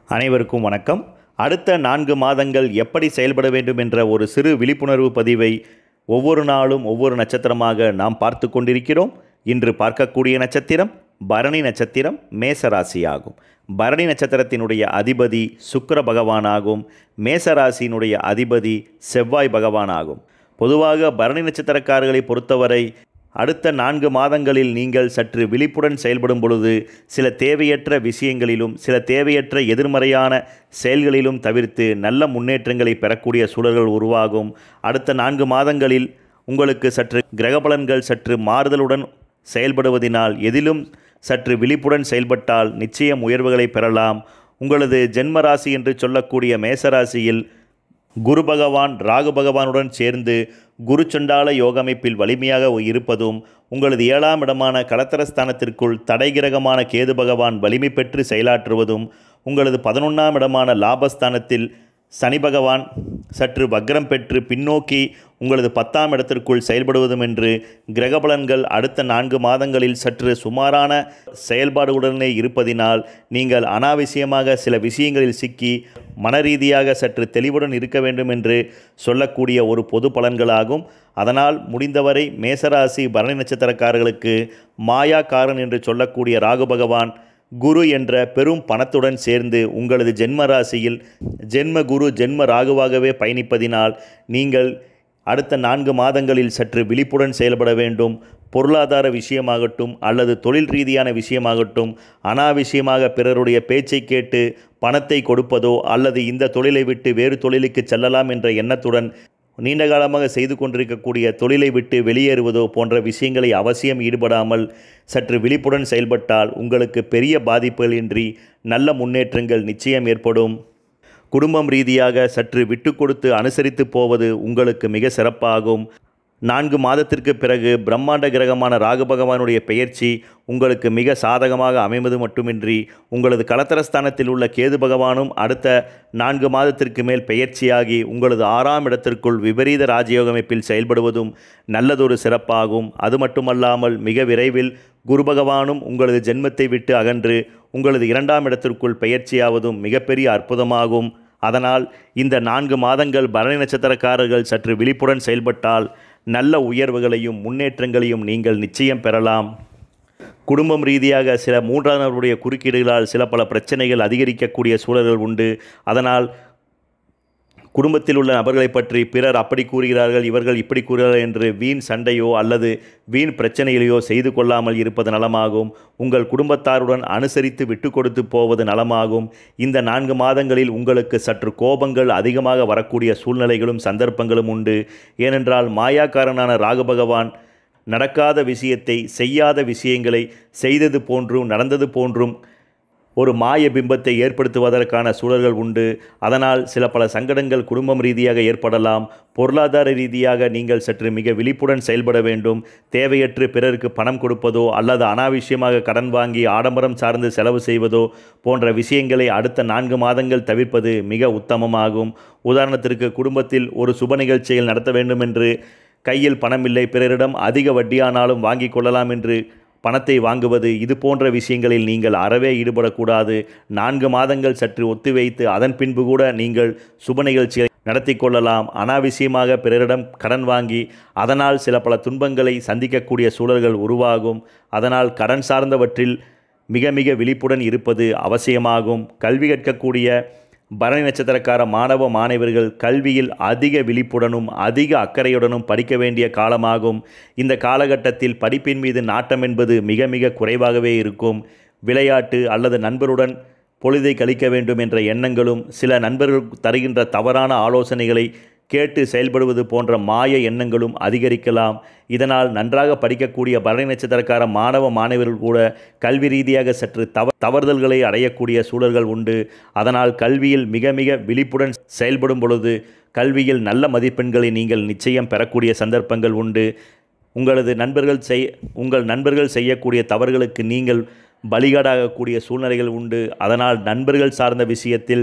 அனைவருக்கும் வணக்கம் அடுத்த நான்கு மாதங்கள் எப்படி செயல்பட வேண்டும் என்ற ஒரு சிறு விழிப்புணர்வு பதிவை ஒவ்வொரு நாளும் ஒவ்வொரு நட்சத்திரமாக நாம் பார்த்து கொண்டிருக்கிறோம் இன்று பார்க்கக்கூடிய நட்சத்திரம் பரணி நட்சத்திரம் மேசராசியாகும் பரணி நட்சத்திரத்தினுடைய அதிபதி சுக்கிர பகவானாகும் மேசராசியினுடைய அதிபதி செவ்வாய் பகவானாகும் பொதுவாக பரணி நட்சத்திரக்காரர்களை பொறுத்தவரை அடுத்த நான்கு மாதங்களில் நீங்கள் சற்று விழிப்புடன் செயல்படும் பொழுது சில தேவையற்ற விஷயங்களிலும் சில தேவையற்ற எதிர்மறையான செயல்களிலும் தவிர்த்து நல்ல முன்னேற்றங்களை பெறக்கூடிய சூழல்கள் உருவாகும் அடுத்த நான்கு மாதங்களில் உங்களுக்கு சற்று கிரகபலன்கள் சற்று மாறுதலுடன் செயல்படுவதினால் எதிலும் சற்று விழிப்புடன் செயல்பட்டால் நிச்சயம் உயர்வுகளை பெறலாம் உங்களது ஜென்மராசி என்று சொல்லக்கூடிய மேசராசியில் குரு பகவான் ராகு பகவானுடன் சேர்ந்து குரு சண்டால யோக அமைப்பில் வலிமையாக இருப்பதும் உங்களது ஏழாம் இடமான கலத்தரஸ்தானத்திற்குள் தடை கிரகமான கேது பகவான் வலிமை பெற்று செயலாற்றுவதும் உங்களது பதினொன்றாம் இடமான லாபஸ்தானத்தில் சனி பகவான் சற்று வக்ரம் பெற்று பின்னோக்கி உங்களது பத்தாம் இடத்திற்குள் செயல்படுவதும் என்று கிரகபலன்கள் அடுத்த நான்கு மாதங்களில் சற்று சுமாரான செயல்பாடுகளுடனே இருப்பதினால் நீங்கள் அனாவசியமாக சில விஷயங்களில் சிக்கி மனரீதியாக சற்று தெளிவுடன் இருக்க வேண்டும் என்று சொல்லக்கூடிய ஒரு பொது பலன்களாகும் அதனால் முடிந்தவரை மேசராசி பரணி நட்சத்திரக்காரர்களுக்கு மாயாக்காரன் என்று சொல்லக்கூடிய ராகு பகவான் குரு என்ற பெரும் பணத்துடன் சேர்ந்து உங்களது ஜென்ம ராசியில் ஜென்ம குரு ஜென்ம ராகுவாகவே பயணிப்பதினால் நீங்கள் அடுத்த நான்கு மாதங்களில் சற்று விழிப்புடன் செயல்பட வேண்டும் பொருளாதார விஷயமாகட்டும் அல்லது தொழில் ரீதியான விஷயமாகட்டும் அனாவசியமாக பிறருடைய பேச்சை கேட்டு பணத்தை கொடுப்பதோ அல்லது இந்த தொழிலை விட்டு வேறு தொழிலுக்கு செல்லலாம் என்ற எண்ணத்துடன் நீண்ட காலமாக செய்து கொண்டிருக்கக்கூடிய தொழிலை விட்டு வெளியேறுவதோ போன்ற விஷயங்களை அவசியம் ஈடுபடாமல் சற்று விழிப்புடன் செயல்பட்டால் உங்களுக்கு பெரிய பாதிப்புகள் இன்றி நல்ல முன்னேற்றங்கள் நிச்சயம் ஏற்படும் குடும்பம் ரீதியாக சற்று விட்டு கொடுத்து அனுசரித்து போவது உங்களுக்கு மிக சிறப்பாகும் நான்கு மாதத்திற்கு பிறகு பிரம்மாண்ட கிரகமான ராகு பகவானுடைய பெயர்ச்சி உங்களுக்கு மிக சாதகமாக அமைவது மட்டுமின்றி உங்களது கலத்தரஸ்தானத்தில் உள்ள கேது பகவானும் அடுத்த நான்கு மாதத்திற்கு மேல் பெயர்ச்சியாகி உங்களது ஆறாம் இடத்திற்குள் விபரீத ராஜயோக அமைப்பில் செயல்படுவதும் நல்லதொரு சிறப்பாகும் அது மட்டுமல்லாமல் மிக விரைவில் குரு பகவானும் உங்களது ஜென்மத்தை விட்டு அகன்று உங்களது இரண்டாம் இடத்திற்குள் பெயர்ச்சியாவதும் மிகப்பெரிய அற்புதமாகும் அதனால் இந்த நான்கு மாதங்கள் பரணி நட்சத்திரக்காரர்கள் சற்று விழிப்புடன் செயல்பட்டால் நல்ல உயர்வுகளையும் முன்னேற்றங்களையும் நீங்கள் நிச்சயம் பெறலாம் குடும்பம் ரீதியாக சில மூன்றாம் நபருடைய குறுக்கீடுகளால் சில பல பிரச்சனைகள் அதிகரிக்கக்கூடிய சூழல்கள் உண்டு அதனால் குடும்பத்தில் உள்ள நபர்களை பற்றி பிறர் அப்படி கூறுகிறார்கள் இவர்கள் இப்படி கூறுகிறார்கள் என்று வீண் சண்டையோ அல்லது வீண் பிரச்சனைகளையோ செய்து கொள்ளாமல் இருப்பது நலமாகும் உங்கள் குடும்பத்தாருடன் அனுசரித்து விட்டு கொடுத்து போவது நலமாகும் இந்த நான்கு மாதங்களில் உங்களுக்கு சற்று கோபங்கள் அதிகமாக வரக்கூடிய சூழ்நிலைகளும் சந்தர்ப்பங்களும் உண்டு ஏனென்றால் மாயாக்காரனான ராகு பகவான் நடக்காத விஷயத்தை செய்யாத விஷயங்களை செய்தது போன்றும் நடந்தது போன்றும் ஒரு மாய பிம்பத்தை ஏற்படுத்துவதற்கான சூழல்கள் உண்டு அதனால் சில பல சங்கடங்கள் குடும்பம் ரீதியாக ஏற்படலாம் பொருளாதார ரீதியாக நீங்கள் சற்று மிக விழிப்புடன் செயல்பட வேண்டும் தேவையற்று பிறருக்கு பணம் கொடுப்பதோ அல்லது அனாவசியமாக கடன் வாங்கி ஆடம்பரம் சார்ந்து செலவு செய்வதோ போன்ற விஷயங்களை அடுத்த நான்கு மாதங்கள் தவிர்ப்பது மிக உத்தமமாகும் உதாரணத்திற்கு குடும்பத்தில் ஒரு சுப நிகழ்ச்சிகள் நடத்த வேண்டும் என்று கையில் பணமில்லை பிறரிடம் அதிக வட்டியானாலும் வாங்கி கொள்ளலாம் என்று பணத்தை வாங்குவது இது போன்ற விஷயங்களில் நீங்கள் அறவே ஈடுபடக்கூடாது நான்கு மாதங்கள் சற்று ஒத்திவைத்து அதன் பின்பு கூட நீங்கள் சுப நிகழ்ச்சியை நடத்தி கொள்ளலாம் அனாவசியமாக பிறரிடம் கடன் வாங்கி அதனால் சில பல துன்பங்களை சந்திக்கக்கூடிய சூழல்கள் உருவாகும் அதனால் கடன் சார்ந்தவற்றில் மிக மிக விழிப்புடன் இருப்பது அவசியமாகும் கல்வி கற்கக்கூடிய பரணி நட்சத்திரக்கார மாணவ மாணவர்கள் கல்வியில் அதிக விழிப்புடனும் அதிக அக்கறையுடனும் படிக்க வேண்டிய காலமாகும் இந்த காலகட்டத்தில் படிப்பின் மீது நாட்டம் என்பது மிக மிக குறைவாகவே இருக்கும் விளையாட்டு அல்லது நண்பருடன் பொழுதை கழிக்க வேண்டும் என்ற எண்ணங்களும் சில நண்பர்கள் தருகின்ற தவறான ஆலோசனைகளை கேட்டு செயல்படுவது போன்ற மாய எண்ணங்களும் அதிகரிக்கலாம் இதனால் நன்றாக படிக்கக்கூடிய பரணி நட்சத்திரக்கார மாணவ மாணவர்கள் கூட கல்வி ரீதியாக சற்று தவ தவறுதல்களை அடையக்கூடிய சூழல்கள் உண்டு அதனால் கல்வியில் மிக மிக விழிப்புடன் செயல்படும் பொழுது கல்வியில் நல்ல மதிப்பெண்களை நீங்கள் நிச்சயம் பெறக்கூடிய சந்தர்ப்பங்கள் உண்டு உங்களது நண்பர்கள் செய் உங்கள் நண்பர்கள் செய்யக்கூடிய தவறுகளுக்கு நீங்கள் பலிகாடாகக்கூடிய சூழ்நிலைகள் உண்டு அதனால் நண்பர்கள் சார்ந்த விஷயத்தில்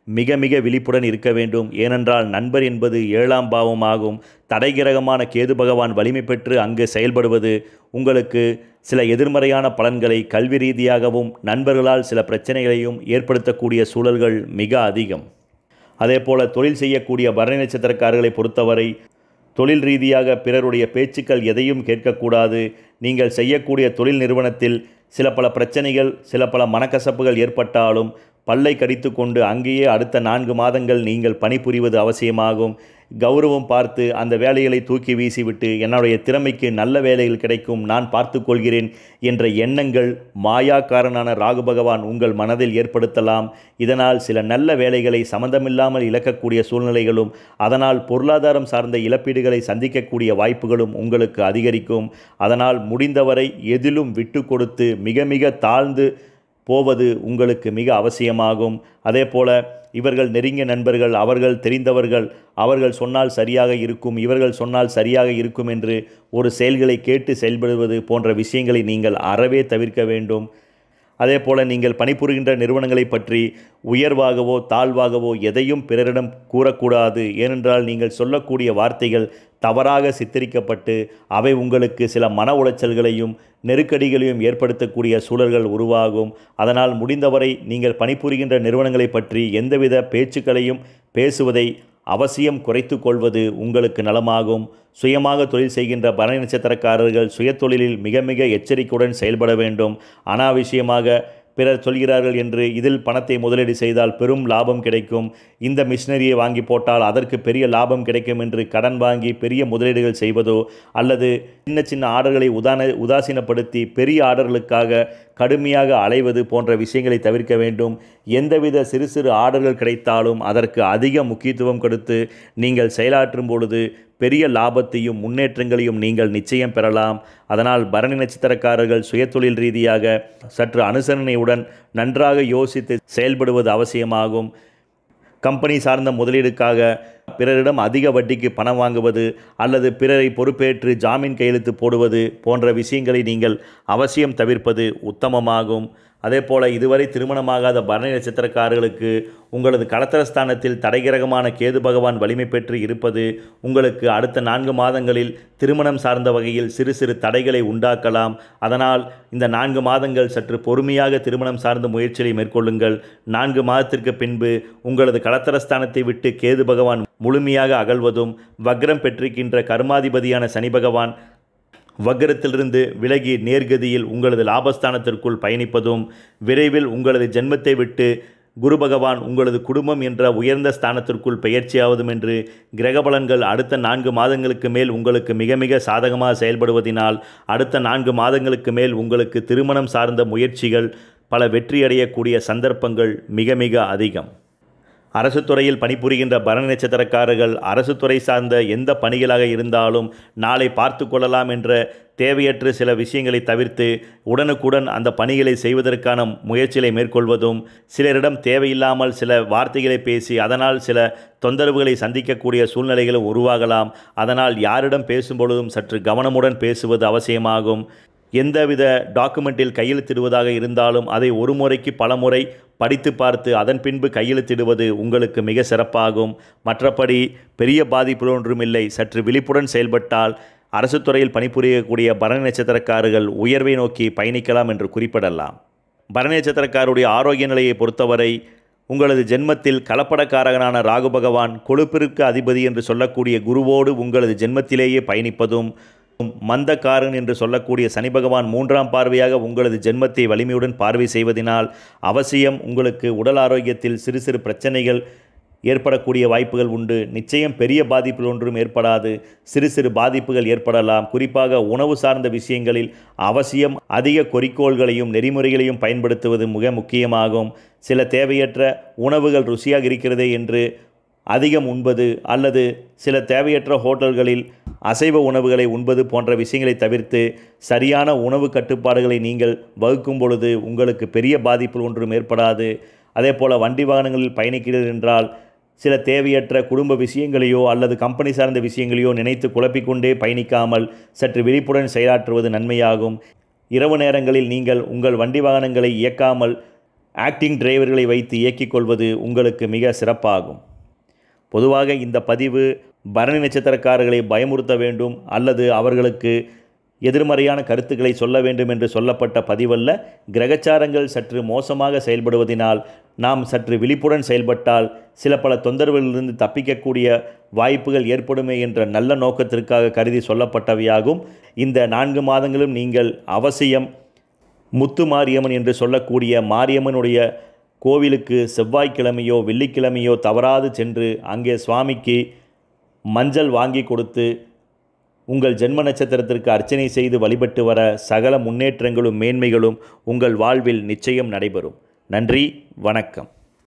மிக மிக விழிப்புடன் இருக்க வேண்டும் ஏனென்றால் நண்பர் என்பது ஏழாம் பாவமாகும் தடைகிரகமான கேது பகவான் வலிமை பெற்று அங்கு செயல்படுவது உங்களுக்கு சில எதிர்மறையான பலன்களை கல்வி ரீதியாகவும் நண்பர்களால் சில பிரச்சனைகளையும் ஏற்படுத்தக்கூடிய சூழல்கள் மிக அதிகம் அதேபோல தொழில் செய்யக்கூடிய பரணி நட்சத்திரக்காரர்களை பொறுத்தவரை தொழில் ரீதியாக பிறருடைய பேச்சுக்கள் எதையும் கேட்கக்கூடாது நீங்கள் செய்யக்கூடிய தொழில் நிறுவனத்தில் சில பல பிரச்சனைகள் சில பல மனக்கசப்புகள் ஏற்பட்டாலும் பல்லை கடித்து கொண்டு அங்கேயே அடுத்த நான்கு மாதங்கள் நீங்கள் பணிபுரிவது அவசியமாகும் கௌரவம் பார்த்து அந்த வேலைகளை தூக்கி வீசிவிட்டு என்னுடைய திறமைக்கு நல்ல வேலைகள் கிடைக்கும் நான் பார்த்து கொள்கிறேன் என்ற எண்ணங்கள் மாயாக்காரனான ராகு பகவான் உங்கள் மனதில் ஏற்படுத்தலாம் இதனால் சில நல்ல வேலைகளை சம்பந்தமில்லாமல் இழக்கக்கூடிய சூழ்நிலைகளும் அதனால் பொருளாதாரம் சார்ந்த இழப்பீடுகளை சந்திக்கக்கூடிய வாய்ப்புகளும் உங்களுக்கு அதிகரிக்கும் அதனால் முடிந்தவரை எதிலும் விட்டு கொடுத்து மிக மிக தாழ்ந்து போவது உங்களுக்கு மிக அவசியமாகும் அதே போல இவர்கள் நெருங்கிய நண்பர்கள் அவர்கள் தெரிந்தவர்கள் அவர்கள் சொன்னால் சரியாக இருக்கும் இவர்கள் சொன்னால் சரியாக இருக்கும் என்று ஒரு செயல்களை கேட்டு செயல்படுவது போன்ற விஷயங்களை நீங்கள் அறவே தவிர்க்க வேண்டும் அதே போல நீங்கள் பணிபுரிகின்ற நிறுவனங்களை பற்றி உயர்வாகவோ தாழ்வாகவோ எதையும் பிறரிடம் கூறக்கூடாது ஏனென்றால் நீங்கள் சொல்லக்கூடிய வார்த்தைகள் தவறாக சித்தரிக்கப்பட்டு அவை உங்களுக்கு சில மன உளைச்சல்களையும் நெருக்கடிகளையும் ஏற்படுத்தக்கூடிய சூழல்கள் உருவாகும் அதனால் முடிந்தவரை நீங்கள் பணிபுரிகின்ற நிறுவனங்களை பற்றி எந்தவித பேச்சுக்களையும் பேசுவதை அவசியம் குறைத்து கொள்வது உங்களுக்கு நலமாகும் சுயமாக தொழில் செய்கின்ற பரணி நட்சத்திரக்காரர்கள் சுயதொழிலில் மிக மிக எச்சரிக்கையுடன் செயல்பட வேண்டும் அனாவசியமாக பிறர் சொல்கிறார்கள் என்று இதில் பணத்தை முதலீடு செய்தால் பெரும் லாபம் கிடைக்கும் இந்த மிஷினரியை வாங்கி போட்டால் அதற்கு பெரிய லாபம் கிடைக்கும் என்று கடன் வாங்கி பெரிய முதலீடுகள் செய்வதோ அல்லது சின்ன சின்ன ஆர்டர்களை உதான உதாசீனப்படுத்தி பெரிய ஆர்டர்களுக்காக கடுமையாக அலைவது போன்ற விஷயங்களை தவிர்க்க வேண்டும் எந்தவித சிறு சிறு ஆர்டர்கள் கிடைத்தாலும் அதற்கு அதிக முக்கியத்துவம் கொடுத்து நீங்கள் செயலாற்றும் பொழுது பெரிய லாபத்தையும் முன்னேற்றங்களையும் நீங்கள் நிச்சயம் பெறலாம் அதனால் பரணி நட்சத்திரக்காரர்கள் சுயதொழில் ரீதியாக சற்று அனுசரணையுடன் நன்றாக யோசித்து செயல்படுவது அவசியமாகும் கம்பெனி சார்ந்த முதலீடுக்காக பிறரிடம் அதிக வட்டிக்கு பணம் வாங்குவது அல்லது பிறரை பொறுப்பேற்று ஜாமீன் கையெழுத்து போடுவது போன்ற விஷயங்களை நீங்கள் அவசியம் தவிர்ப்பது உத்தமமாகும் அதே போல் இதுவரை திருமணமாகாத பரணி நட்சத்திரக்காரர்களுக்கு உங்களது கடத்தரஸ்தானத்தில் தடைகிரகமான கேது பகவான் வலிமை பெற்று இருப்பது உங்களுக்கு அடுத்த நான்கு மாதங்களில் திருமணம் சார்ந்த வகையில் சிறு சிறு தடைகளை உண்டாக்கலாம் அதனால் இந்த நான்கு மாதங்கள் சற்று பொறுமையாக திருமணம் சார்ந்த முயற்சிகளை மேற்கொள்ளுங்கள் நான்கு மாதத்திற்கு பின்பு உங்களது கடத்தரஸ்தானத்தை விட்டு கேது பகவான் முழுமையாக அகழ்வதும் வக்ரம் பெற்றிருக்கின்ற கர்மாதிபதியான சனி பகவான் வக்ரத்திலிருந்து விலகி நேர்கதியில் உங்களது லாபஸ்தானத்திற்குள் பயணிப்பதும் விரைவில் உங்களது ஜென்மத்தை விட்டு குரு பகவான் உங்களது குடும்பம் என்ற உயர்ந்த ஸ்தானத்திற்குள் பெயர்ச்சியாவதும் என்று கிரகபலன்கள் அடுத்த நான்கு மாதங்களுக்கு மேல் உங்களுக்கு மிக மிக சாதகமாக செயல்படுவதினால் அடுத்த நான்கு மாதங்களுக்கு மேல் உங்களுக்கு திருமணம் சார்ந்த முயற்சிகள் பல வெற்றியடையக்கூடிய சந்தர்ப்பங்கள் மிக மிக அதிகம் அரசு துறையில் பணிபுரிகின்ற பரணி நட்சத்திரக்காரர்கள் அரசு துறை சார்ந்த எந்த பணிகளாக இருந்தாலும் நாளை பார்த்து கொள்ளலாம் என்ற தேவையற்ற சில விஷயங்களை தவிர்த்து உடனுக்குடன் அந்த பணிகளை செய்வதற்கான முயற்சிகளை மேற்கொள்வதும் சிலரிடம் தேவையில்லாமல் சில வார்த்தைகளை பேசி அதனால் சில தொந்தரவுகளை சந்திக்கக்கூடிய சூழ்நிலைகளும் உருவாகலாம் அதனால் யாரிடம் பேசும்பொழுதும் சற்று கவனமுடன் பேசுவது அவசியமாகும் எந்தவித டாக்குமெண்ட்டில் கையெழுத்திடுவதாக இருந்தாலும் அதை ஒரு முறைக்கு பல முறை படித்து பார்த்து அதன் பின்பு கையெழுத்திடுவது உங்களுக்கு மிக சிறப்பாகும் மற்றபடி பெரிய பாதிப்பு ஒன்றுமில்லை சற்று விழிப்புடன் செயல்பட்டால் அரசு துறையில் பணிபுரியக்கூடிய பரணி நட்சத்திரக்காரர்கள் உயர்வை நோக்கி பயணிக்கலாம் என்று குறிப்பிடலாம் பரணி நட்சத்திரக்காருடைய ஆரோக்கிய நிலையை பொறுத்தவரை உங்களது ஜென்மத்தில் கலப்படக்காரகனான ராகு பகவான் கொழுப்பிற்கு அதிபதி என்று சொல்லக்கூடிய குருவோடு உங்களது ஜென்மத்திலேயே பயணிப்பதும் மந்தக்காரன் என்று சொல்லக்கூடிய சனி பகவான் மூன்றாம் பார்வையாக உங்களது ஜென்மத்தை வலிமையுடன் பார்வை செய்வதனால் அவசியம் உங்களுக்கு உடல் ஆரோக்கியத்தில் சிறு சிறு பிரச்சனைகள் ஏற்படக்கூடிய வாய்ப்புகள் உண்டு நிச்சயம் பெரிய பாதிப்புகள் ஒன்றும் ஏற்படாது சிறு சிறு பாதிப்புகள் ஏற்படலாம் குறிப்பாக உணவு சார்ந்த விஷயங்களில் அவசியம் அதிக குறிக்கோள்களையும் நெறிமுறைகளையும் பயன்படுத்துவது மிக முக்கியமாகும் சில தேவையற்ற உணவுகள் ருசியாக இருக்கிறதே என்று அதிகம் உண்பது அல்லது சில தேவையற்ற ஹோட்டல்களில் அசைவ உணவுகளை உண்பது போன்ற விஷயங்களை தவிர்த்து சரியான உணவு கட்டுப்பாடுகளை நீங்கள் வகுக்கும் பொழுது உங்களுக்கு பெரிய பாதிப்பு ஒன்றும் ஏற்படாது அதே போல் வண்டி வாகனங்களில் பயணிக்கிறது என்றால் சில தேவையற்ற குடும்ப விஷயங்களையோ அல்லது கம்பெனி சார்ந்த விஷயங்களையோ நினைத்து குழப்பிக்கொண்டே பயணிக்காமல் சற்று விழிப்புடன் செயலாற்றுவது நன்மையாகும் இரவு நேரங்களில் நீங்கள் உங்கள் வண்டி வாகனங்களை இயக்காமல் ஆக்டிங் டிரைவர்களை வைத்து இயக்கிக் கொள்வது உங்களுக்கு மிக சிறப்பாகும் பொதுவாக இந்த பதிவு பரணி நட்சத்திரக்காரர்களை பயமுறுத்த வேண்டும் அல்லது அவர்களுக்கு எதிர்மறையான கருத்துக்களை சொல்ல வேண்டும் என்று சொல்லப்பட்ட பதிவல்ல கிரகச்சாரங்கள் சற்று மோசமாக செயல்படுவதினால் நாம் சற்று விழிப்புடன் செயல்பட்டால் சில பல தொந்தரவுகளிலிருந்து தப்பிக்கக்கூடிய வாய்ப்புகள் ஏற்படுமே என்ற நல்ல நோக்கத்திற்காக கருதி சொல்லப்பட்டவையாகும் இந்த நான்கு மாதங்களும் நீங்கள் அவசியம் முத்து மாரியம்மன் என்று சொல்லக்கூடிய மாரியம்மனுடைய கோவிலுக்கு செவ்வாய்க்கிழமையோ வெள்ளிக்கிழமையோ தவறாது சென்று அங்கே சுவாமிக்கு மஞ்சள் வாங்கி கொடுத்து உங்கள் ஜென்ம நட்சத்திரத்திற்கு அர்ச்சனை செய்து வழிபட்டு வர சகல முன்னேற்றங்களும் மேன்மைகளும் உங்கள் வாழ்வில் நிச்சயம் நடைபெறும் நன்றி வணக்கம்